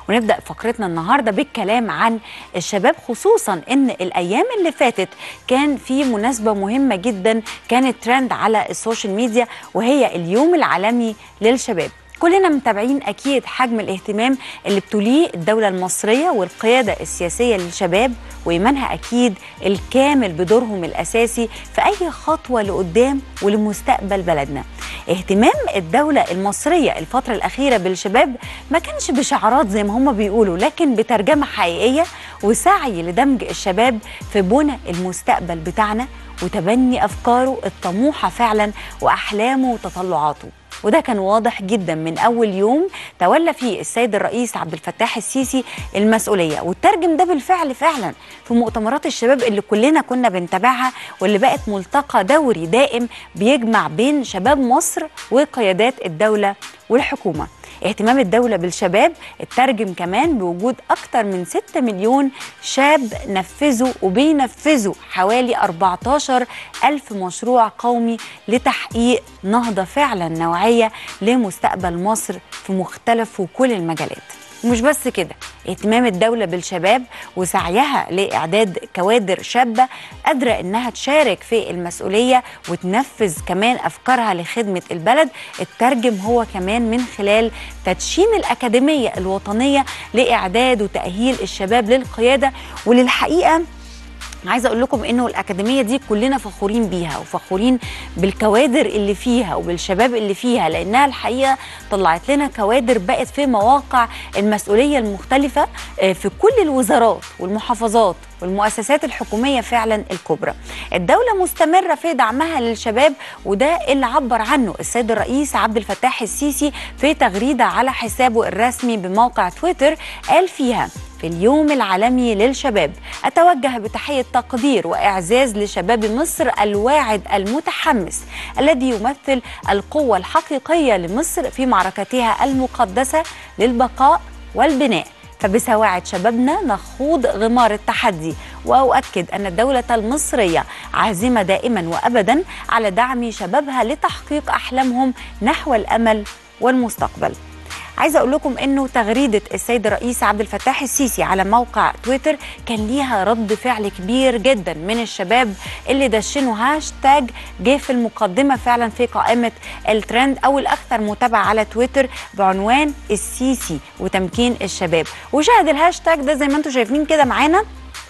ونبدا فقرتنا النهارده بالكلام عن الشباب خصوصا ان الايام اللي فاتت كان في مناسبه مهمه جدا كانت ترند على السوشيال ميديا وهي اليوم العالمي للشباب كلنا متابعين اكيد حجم الاهتمام اللي بتوليه الدوله المصريه والقياده السياسيه للشباب وايمانها اكيد الكامل بدورهم الاساسي في اي خطوه لقدام ولمستقبل بلدنا اهتمام الدوله المصريه الفتره الاخيره بالشباب ما كانش بشعارات زي ما هم بيقولوا لكن بترجمه حقيقيه وسعي لدمج الشباب في بنى المستقبل بتاعنا وتبني افكاره الطموحه فعلا واحلامه وتطلعاته وده كان واضح جدا من اول يوم تولى فيه السيد الرئيس عبد الفتاح السيسي المسؤوليه وترجم ده بالفعل فعلا في مؤتمرات الشباب اللي كلنا كنا بنتابعها واللي بقت ملتقى دوري دائم بيجمع بين شباب مصر وقيادات الدوله والحكومه اهتمام الدولة بالشباب اترجم كمان بوجود أكثر من 6 مليون شاب نفذوا وبينفذوا حوالي 14 ألف مشروع قومي لتحقيق نهضة فعلا نوعية لمستقبل مصر في مختلف وكل المجالات ومش بس كده اهتمام الدولة بالشباب وسعيها لإعداد كوادر شابة قادرة إنها تشارك في المسؤولية وتنفذ كمان أفكارها لخدمة البلد الترجم هو كمان من خلال تدشين الأكاديمية الوطنية لإعداد وتأهيل الشباب للقيادة وللحقيقة عايزه اقول لكم انه الاكاديميه دي كلنا فخورين بيها وفخورين بالكوادر اللي فيها وبالشباب اللي فيها لانها الحقيقه طلعت لنا كوادر بقت في مواقع المسؤوليه المختلفه في كل الوزارات والمحافظات والمؤسسات الحكوميه فعلا الكبرى. الدوله مستمره في دعمها للشباب وده اللي عبر عنه السيد الرئيس عبد الفتاح السيسي في تغريده على حسابه الرسمي بموقع تويتر قال فيها في اليوم العالمي للشباب أتوجه بتحية تقدير وإعزاز لشباب مصر الواعد المتحمس الذي يمثل القوة الحقيقية لمصر في معركتها المقدسة للبقاء والبناء فبسواعد شبابنا نخوض غمار التحدي واؤكد ان الدوله المصريه عازمه دائما وابدا على دعم شبابها لتحقيق احلامهم نحو الامل والمستقبل عايزه اقول لكم انه تغريده السيد الرئيس عبد الفتاح السيسي على موقع تويتر كان ليها رد فعل كبير جدا من الشباب اللي دشنوا هاشتاج جه في المقدمه فعلا في قائمه الترند او الاكثر متابعه على تويتر بعنوان السيسي وتمكين الشباب وشاهد الهاشتاج ده زي ما انتم شايفين كده معانا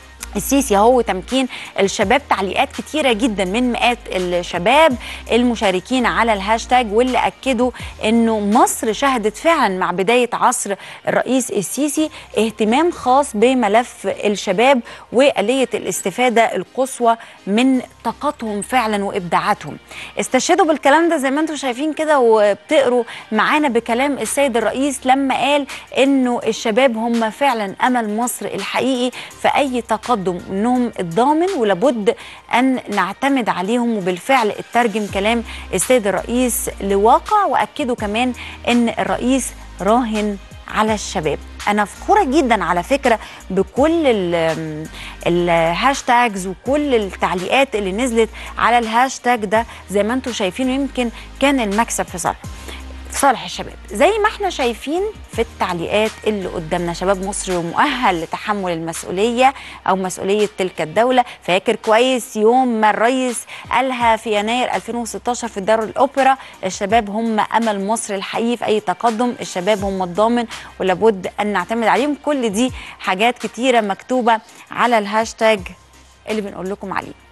السيسي هو تمكين الشباب تعليقات كتيره جدا من مئات الشباب المشاركين على الهاشتاج واللي اكدوا انه مصر شهدت فعلا مع بدايه عصر الرئيس السيسي اهتمام خاص بملف الشباب واليه الاستفاده القصوى من طاقتهم فعلا وابداعاتهم استشهدوا بالكلام ده زي ما انتم شايفين كده وبتقروا معانا بكلام السيد الرئيس لما قال انه الشباب هم فعلا امل مصر الحقيقي في اي تقدم تقدم انهم الضامن ولابد ان نعتمد عليهم وبالفعل اترجم كلام السيد الرئيس لواقع واكدوا كمان ان الرئيس راهن على الشباب انا فخوره جدا على فكره بكل الهاشتاجز وكل التعليقات اللي نزلت على الهاشتاج ده زي ما انتم شايفين يمكن كان المكسب في صالح في صالح الشباب زي ما احنا شايفين في التعليقات اللي قدامنا شباب مصر مؤهل لتحمل المسؤولية أو مسؤولية تلك الدولة فاكر كويس يوم ما الرئيس قالها في يناير 2016 في دار الأوبرا الشباب هم أمل مصر الحقيقي في أي تقدم الشباب هم الضامن ولابد أن نعتمد عليهم كل دي حاجات كتيرة مكتوبة على الهاشتاج اللي بنقول لكم عليه